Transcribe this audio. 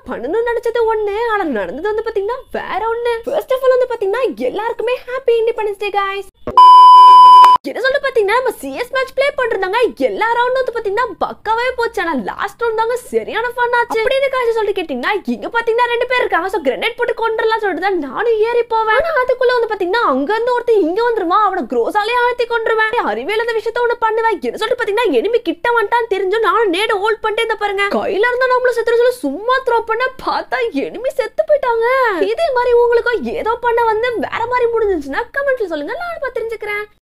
பண்ணணும்னு நினைச்சது ஒண்ணு ஆனா நடந்தது வந்து பாத்தீங்கன்னா வேற ஒண்ணு ஃபர்ஸ்ட் ஆஃப் ஆல் வந்து பாத்தீங்கன்னா எல்லாருக்குமே ஹாப்பி இண்டிபெண்டன்ஸ் டே guys என்ன சொல்ல பாத்தீங்கன்னா நம்ம சிஎஸ் மேட்ச் ப்ளே பண்றாங்க எல்லா ரவுண்டும் வந்து பாத்தீங்கன்னா பக்காவே போச்சு ஆனா லாஸ்ட் ரவுண்ட் தாங்க சரியான ஃபன் ஆச்சு அப்படின்னு காசு சொல்லிட்டு கேட்டீங்கன்னா இங்க பாத்தீங்கன்னா ரெண்டு பேர் இருக்காங்க சோ கிரனேட் போட்டு கொண்டுலாம் சொல்லிட்டு தான் நானும் ஏறி போவேன் ஆனா அதுக்குள்ள வந்து பாத்தீங்கன்னா அங்க இருந்து ஒருத்தன் இங்க வந்துருவான் அவனை க்ரோஸாலே அழுத்தி கொண்டுருவேன் அறிவியல் அந்த விஷயத்த ஒண்ணு பண்ணுவேன் என்ன சொல்லிட்டு பாத்தீங்கன்னா எனிமி கிட்ட வந்துட்டான்னு தெரிஞ்சும் நானும் நேட ஹோல்ட் பண்ணிட்டே இந்த பாருங்க கையில இருந்தா நம்மள செத்துற சொல்ல சும்மா த்ரோ பண்ண பார்த்தா எனிமி செத்து போயிட்டாங்க இதே மாதிரி உங்களுக்கும் ஏதோ பண்ண வந்து வேற மாதிரி முடிஞ்சிச்சுன்னா கமெண்ட்ல சொல்லுங்க நான் தெரிஞ்சுக்கிறேன்